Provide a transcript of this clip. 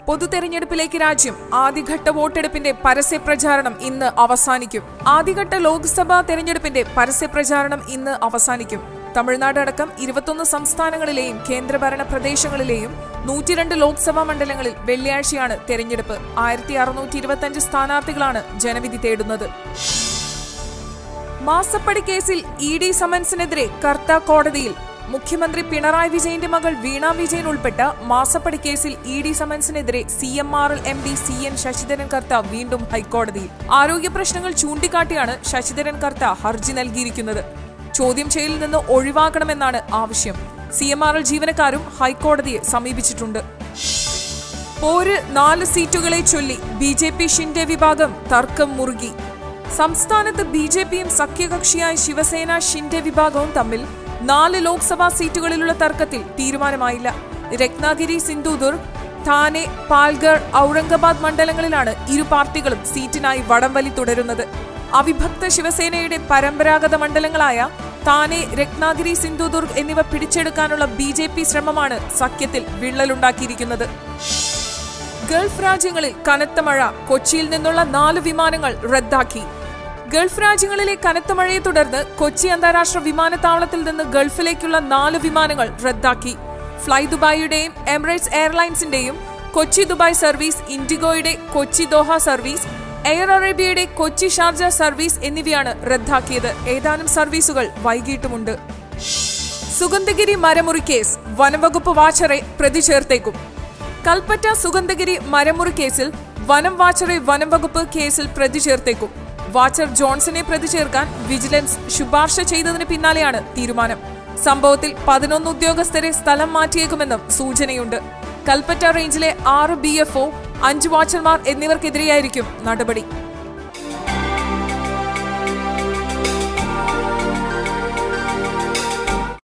പൊതു തെരഞ്ഞെടുപ്പിലേക്ക് രാജ്യം ആദ്യഘട്ട വോട്ടെടുപ്പിന്റെ പരസ്യ പ്രചാരണം ഇന്ന് അവസാനിക്കും ആദ്യഘട്ട ലോക്സഭാ തെരഞ്ഞെടുപ്പിന്റെ പരസ്യ പ്രചാരണം ഇന്ന് അവസാനിക്കും തമിഴ്നാട് അടക്കം ഇരുപത്തൊന്ന് സംസ്ഥാനങ്ങളിലെയും കേന്ദ്രഭരണ പ്രദേശങ്ങളിലെയും നൂറ്റിരണ്ട് ലോക്സഭാ മണ്ഡലങ്ങളിൽ വെള്ളിയാഴ്ചയാണ് തെരഞ്ഞെടുപ്പ് ആയിരത്തി അറുന്നൂറ്റി ഇരുപത്തിയഞ്ച് സ്ഥാനാർത്ഥികളാണ് ജനവിധി തേടുന്നത് മാസപ്പടി കേസിൽ ഇ ഡി സമൻസിനെതിരെ കർത്ത കോടതിയിൽ മുഖ്യമന്ത്രി പിണറായി വിജയന്റെ മകൾ വീണ വിജയൻ ഉൾപ്പെട്ട മാസപ്പടി കേസിൽ ഇ ഡി സമൻസിനെതിരെ C M R L M D C N Sasidharan Kartha വീണ്ടും ഹൈക്കോടതിയിൽ ആരോഗ്യ പ്രശ്നങ്ങൾ ചൂണ്ടിക്കാട്ടിയാണ് ശശിധരൻ കർത്ത ഹർജി നൽകിയിരിക്കുന്നത് ചോദ്യം ചെയ്യലിൽ നിന്ന് ഒഴിവാക്കണമെന്നാണ് ആവശ്യം സി എം ആർ എൽ ജീവനക്കാരും ഹൈക്കോടതിയെ സമീപിച്ചിട്ടുണ്ട് പോര് നാല് സീറ്റുകളെ ചൊല്ലി ബി ജെ പി ഷിൻഡെ വിഭാഗം തർക്കം മുറുകി സംസ്ഥാനത്ത് ബി ജെ പിയും സഖ്യകക്ഷിയായ ശിവസേന ഷിൻഡെ വിഭാഗവും തമ്മിൽ നാല് ലോക്സഭാ സീറ്റുകളിലുള്ള തർക്കത്തിൽ തീരുമാനമായില്ല രത്നാഗിരി സിന്ധുദുർഗ് താനെ പാൽഗർ ഔറംഗാബാദ് മണ്ഡലങ്ങളിലാണ് ഇരു പാർട്ടികളും സീറ്റിനായി വടംവലി തുടരുന്നത് അവിഭക്ത ശിവസേനയുടെ പരമ്പരാഗത മണ്ഡലങ്ങളായ താനെ രത്നാഗിരി സിന്ധുദുർഗ് എന്നിവ പിടിച്ചെടുക്കാനുള്ള ബി ജെ പി ശ്രമമാണ് സഖ്യത്തിൽ വിള്ളലുണ്ടാക്കിയിരിക്കുന്നത് ഗൾഫ് രാജ്യങ്ങളിൽ കനത്ത മഴ കൊച്ചിയിൽ നിന്നുള്ള നാല് വിമാനങ്ങൾ റദ്ദാക്കി ഗൾഫ് രാജ്യങ്ങളിലെ കനത്ത മഴയെ തുടർന്ന് കൊച്ചി അന്താരാഷ്ട്ര വിമാനത്താവളത്തിൽ നിന്ന് ഗൾഫിലേക്കുള്ള നാല് വിമാനങ്ങൾ റദ്ദാക്കി ഫ്ലൈ ദുബായിയുടെയും എമിറേറ്റ്സ് എയർലൈൻസിന്റെയും കൊച്ചി ദുബായ് സർവീസ് ഇൻഡിഗോയുടെ കൊച്ചി ദോഹ സർവീസ് എയർ അറേബ്യയുടെ കൊച്ചി ഷാർജ സർവീസ് എന്നിവയാണ് റദ്ദാക്കിയത് ഏതാനും സർവീസുകൾ വൈകിട്ടുമുണ്ട് സുഗന്ധഗിരി മരമുറി കേസ് വനംവകുപ്പ് വാച്ചറെ പ്രതി ചേർത്തേക്കും കൽപ്പറ്റ സുഗന്ധഗിരി മരമുറി കേസിൽ വനം വാച്ചറെ വനം വകുപ്പ് കേസിൽ പ്രതി ചേർത്തേക്കും വാച്ചർ ജോൺസനെ പ്രതി ചേർക്കാൻ വിജിലൻസ് ശുപാർശ ചെയ്തതിന് പിന്നാലെയാണ് തീരുമാനം സംഭവത്തിൽ പതിനൊന്ന് ഉദ്യോഗസ്ഥരെ സ്ഥലം മാറ്റിയേക്കുമെന്നും സൂചനയുണ്ട് കൽപ്പറ്റ റേഞ്ചിലെ ആറ് ബി എഫ് ഒ അഞ്ച് വാച്ചർമാർ എന്നിവർക്കെതിരെയായിരിക്കും നടപടി